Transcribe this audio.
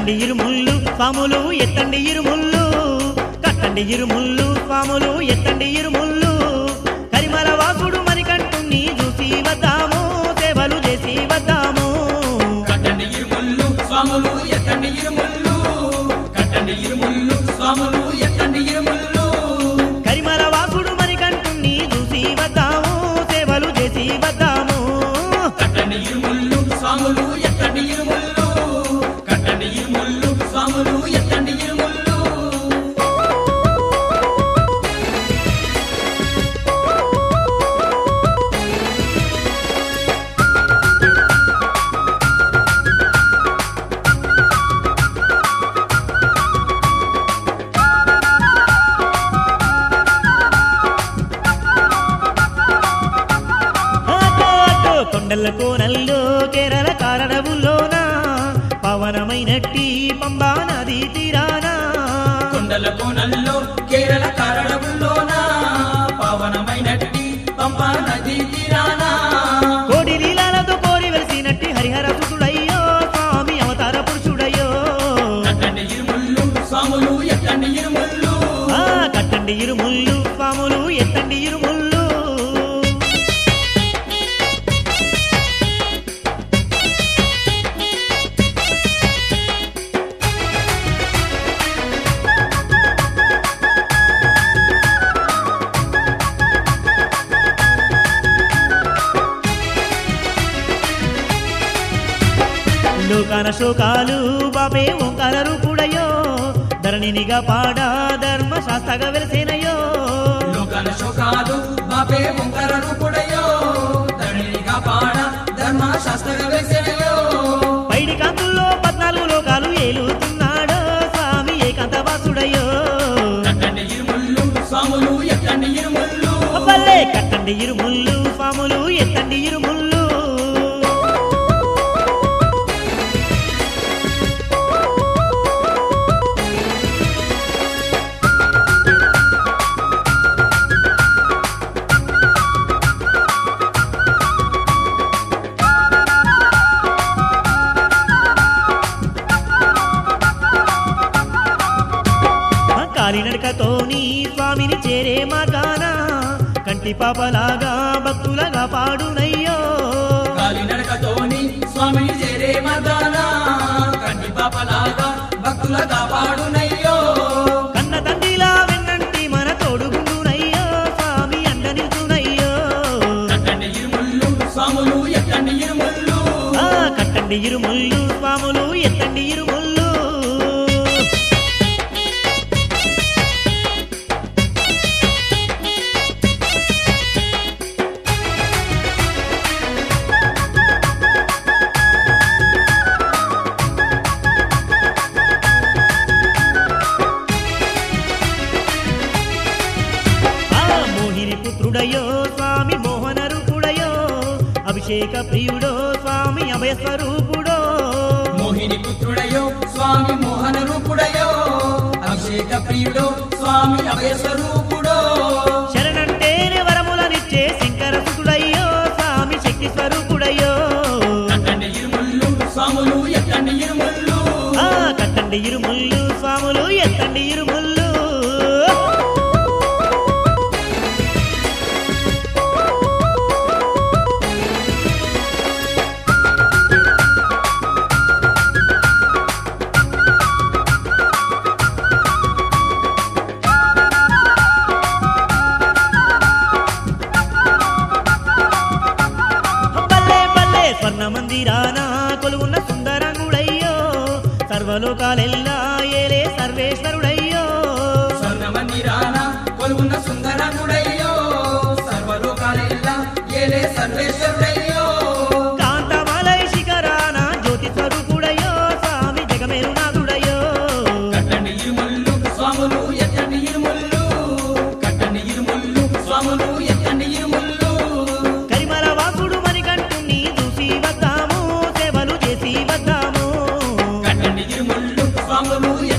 కట్టండి ఇరుముళ్ళు స్వాములు ఎత్తండి ఇరుముళ్ళు కట్టండి ఇరుముళ్ళు స్వాములు ఎత్తండి ఇరుముళ్ళు కరిమల వాసుడు మణికంఠుణ్ణి చూసి వద్దాము సేవలు చేసి వద్దాము కట్టండి ఇరుముళ్ళు స్వాములు ఎత్తండి ఇరుముళ్ళు కట్టండి ఇరుముళ్ళు స్వాములు ఎత్తండి ఇరుముళ్ళు కరిమల వాసుడు మణికంఠుణ్ణి చూసి వద్దాము సేవలు చేసి వద్దాము కట్టండి ఇరుముళ్ళు స్వాములు ఎత్తండి ఇరుముళ్ళు కట్టండి ఇరుముళ్ళు స్వాములు ఎత్తండి ఇరుముళ్ళు అటో అటో కొండల కోనల్లో కేరళ కారడవుల్లోన పవనమైనట్టి పంబా నది తీరానా కొండల కోనల్లో కేరళ కారడవుల్లోన పవనమైనట్టి పంపా నది తీరానా కోడి లీలాలతో కోరి వెలిసినట్టి హరిహర సుతుడయ్యో స్వామి అవతార పురుషుడయ్యో కట్టండి ఇరుముళ్ళు స్వాములు ఎత్తండి ఇరుముళ్ళు ఆ కట్టండి ఇరుముళ్ళు స్వాములు ఎత్తండి ఇరుముళ్ళు లోకాన శోకాలు బాబే ఓంకార రూపుడయ్యో ధరణినిగా పాడా ధర్మ శాస్త్రగా వెలిసేనయ్యో లోకల శోకాలు బాపే ఓంకార రూపుడయో ధరణిగా పాడ ధర్మ శాస్త్ర వేసెనయో పైడి కాంతుల్లో పద్నాలుగు లోకాలు ఏలుతున్నాడో స్వామి ఏకాంత వాసుడయ్యో కట్టండి ఇరుముళ్ళు స్వాములు ఎత్తండి ఇరుముళ్ళు అబ్బల్లే కట్టండి ఇరుముళ్ళు స్వాములు ఎత్తండి ఇరుముళ్ళు ఆ కాలినడకతోని స్వామిని చేరే మార్గాన కంటి పాపలాగా భక్తులగా పాడునయ్యో కాలినడకతోని స్వామిని చేరే మర్దాన కంటి పాపలాగా భక్తుల కాపాడునయ్యో కన్న తండ్రిలా వెన్నంటి మన తోడుగుండునయ్యో స్వామి అండ నిల్చునయ్యో కట్టండి ఇరుముళ్ళు స్వాములు ఎత్తండి ఇరుముళ్ళు ఆ కట్టండి ఇరుముళ్ళు స్వాములు ఎత్తండి ఇరుముళ్ళు ఆ మోహిని పుత్రుడయో స్వామి మోహన రూపుడయో అభిషేక ప్రియుడో స్వామి అభయ స్వరూపుడో మోహిని పుత్రుడయో స్వామి మోహన రూపుడయో అభిషేక ప్రియుడో స్వామి అభయ స్వరూపుడో శరణంటేనే వరములనిచ్చే శంకర సుతుడయ్యో స్వామి శక్తి స్వరూపుడయ్యో కట్టండి ఇరుముళ్ళు స్వాములు ఎత్తండి ఇరుముళ్ళు ఆ కట్టండి ఇరుముళ్ళు స్వాములు ఎత్తండి ఇరుముళ్ళు బల్లే బల్లే స్వర్ణ మందిరాన కొలువున్న సుందరంగుడయ్యో సర్వలోకాలెల్లా ఏలే సర్వేశ్వరుడయ్యో స్వర్ణ మందిరాన కొలువున్న సుందరముడయ్యో సర్వలోకాలెల్లా ఏలే సర్వేశ్వరుడయ్యో కాంతమలై శిఖరాన జ్యోతి స్వరూపుడయ్యో స్వామి జగమేరునాథుడయ్యో కట్టండి ఇరుముళ్ళు స్వాములు ఎత్తండి ఇరుముళ్ళు కట్టండి ఇరుముళ్ళు స్వాములు ఎత్తండి ఇరుముళ్ళు కరిమల వాసుడు మణికంఠుణ్ణి చూసి వద్దాము సేవలు చేసి వద్దాము కట్టండి ఇరుముళ్ళు స్వాములు